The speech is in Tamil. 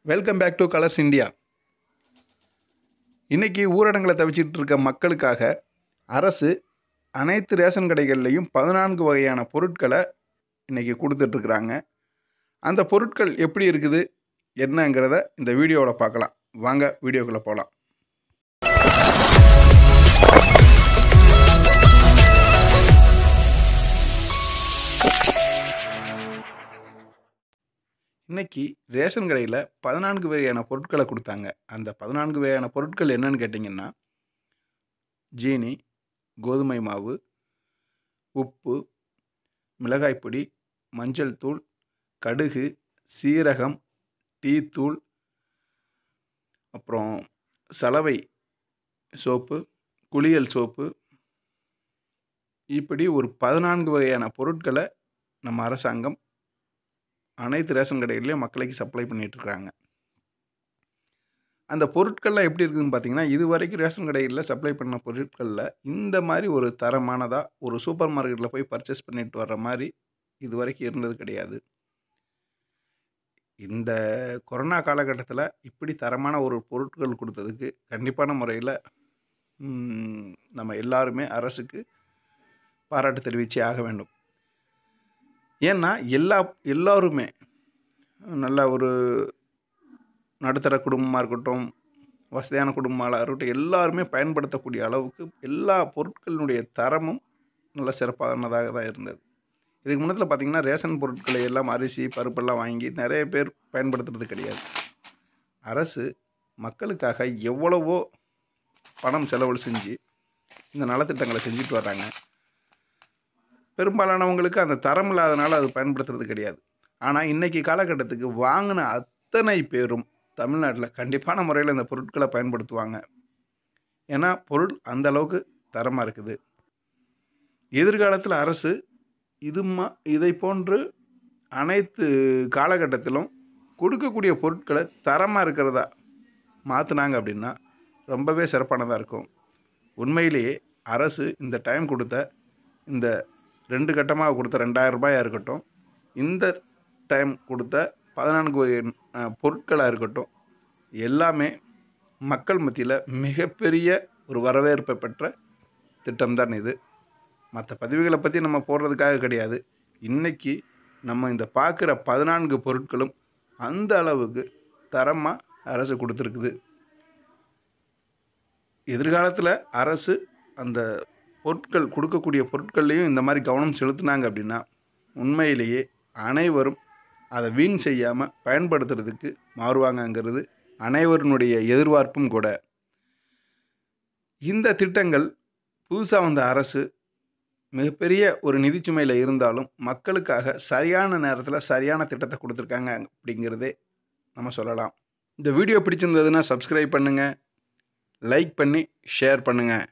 welcome back to Colors India இன்னைக்கு ஊரடங்களை தவிச்சிட்டு இருக்க மக்களுக்காக அரசு அனைத்து ரேஷன் கடைகள்லையும் பதினான்கு வகையான பொருட்களை இன்னைக்கு கொடுத்துட்ருக்குறாங்க அந்த பொருட்கள் எப்படி இருக்குது என்னங்கிறத இந்த வீடியோவில் பார்க்கலாம் வாங்க வீடியோக்குள்ளே போகலாம் இன்னைக்கு ரேஷன் கடையில் பதினான்கு வகையான பொருட்களை கொடுத்தாங்க அந்த பதினான்கு வகையான பொருட்கள் என்னன்னு கேட்டிங்கன்னா ஜீனி கோதுமை மாவு உப்பு மிளகாய்ப்பொடி மஞ்சள் தூள் கடுகு சீரகம் டீத்தூள் அப்புறம் சலவை சோப்பு குளியல் சோப்பு இப்படி ஒரு பதினான்கு வகையான பொருட்களை நம்ம அரசாங்கம் அனைத்து ரேஷன் கடைகள்லையும் மக்களுக்கு சப்ளை பண்ணிகிட்ருக்காங்க அந்த பொருட்கள்லாம் எப்படி இருக்குதுன்னு பார்த்தீங்கன்னா இது வரைக்கும் ரேஷன் கடைகளில் சப்ளை பண்ண பொருட்களில் இந்த மாதிரி ஒரு தரமானதாக ஒரு சூப்பர் மார்க்கெட்டில் போய் பர்ச்சேஸ் பண்ணிட்டு வர்ற மாதிரி இது வரைக்கும் இருந்தது கிடையாது இந்த கொரோனா காலகட்டத்தில் இப்படி தரமான ஒரு பொருட்கள் கொடுத்ததுக்கு கண்டிப்பான முறையில் நம்ம எல்லாருமே அரசுக்கு பாராட்டு தெரிவித்தே ஆக வேண்டும் ஏன்னா எல்லா எல்லோருமே நல்ல ஒரு நடுத்தர குடும்பமாக இருக்கட்டும் வசதியான குடும்பமாக இருக்கட்டும் எல்லாருமே பயன்படுத்தக்கூடிய அளவுக்கு எல்லா பொருட்களினுடைய தரமும் நல்ல சிறப்பானதாக தான் இருந்தது இதுக்கு முன்னத்தில் பார்த்திங்கன்னா ரேஷன் பொருட்களை எல்லாம் அரிசி பருப்பெல்லாம் வாங்கி நிறைய பேர் பயன்படுத்துறது கிடையாது அரசு மக்களுக்காக எவ்வளவோ பணம் செலவு செஞ்சு இந்த நலத்திட்டங்களை செஞ்சுட்டு வர்றாங்க பெரும்பாலானவங்களுக்கு அந்த தரம் இல்லாதனால அது பயன்படுத்துறது கிடையாது ஆனால் இன்றைக்கி காலகட்டத்துக்கு வாங்கின அத்தனை பேரும் தமிழ்நாட்டில் கண்டிப்பான முறையில் இந்த பொருட்களை பயன்படுத்துவாங்க ஏன்னா பொருள் அந்த அளவுக்கு தரமாக இருக்குது எதிர்காலத்தில் அரசு இது மா இதை போன்று அனைத்து காலகட்டத்திலும் கொடுக்கக்கூடிய பொருட்களை தரமாக இருக்கிறதா மாற்றினாங்க அப்படின்னா ரொம்பவே சிறப்பானதாக இருக்கும் உண்மையிலேயே அரசு இந்த டைம் கொடுத்த இந்த ரெண்டு கட்டமாக கொடுத்த ரெண்டாயிரம் ரூபாயாக இருக்கட்டும் இந்த டைம் கொடுத்த பதினான்கு வகை பொருட்களாக இருக்கட்டும் எல்லாமே மக்கள் மத்தியில் மிகப்பெரிய ஒரு வரவேற்பை பெற்ற திட்டம்தான் இது மற்ற பதிவுகளை பற்றி நம்ம போடுறதுக்காக கிடையாது இன்றைக்கி நம்ம இந்த பார்க்குற பதினான்கு பொருட்களும் அந்த அளவுக்கு தரமாக அரசு கொடுத்துருக்குது எதிர்காலத்தில் அரசு அந்த பொருட்கள் கொடுக்கக்கூடிய பொருட்கள்லையும் இந்த மாதிரி கவனம் செலுத்தினாங்க அப்படின்னா உண்மையிலேயே அனைவரும் அதை வீண் செய்யாமல் பயன்படுத்துறதுக்கு மாறுவாங்கங்கிறது அனைவருடைய எதிர்பார்ப்பும் கூட இந்த திட்டங்கள் புதுசாக வந்த அரசு மிகப்பெரிய ஒரு நிதிச்சுமையில் இருந்தாலும் மக்களுக்காக சரியான நேரத்தில் சரியான திட்டத்தை கொடுத்துருக்காங்க அப்படிங்கிறதே நம்ம சொல்லலாம் இந்த வீடியோ பிடிச்சிருந்ததுன்னா சப்ஸ்கிரைப் பண்ணுங்கள் லைக் பண்ணி ஷேர் பண்ணுங்கள்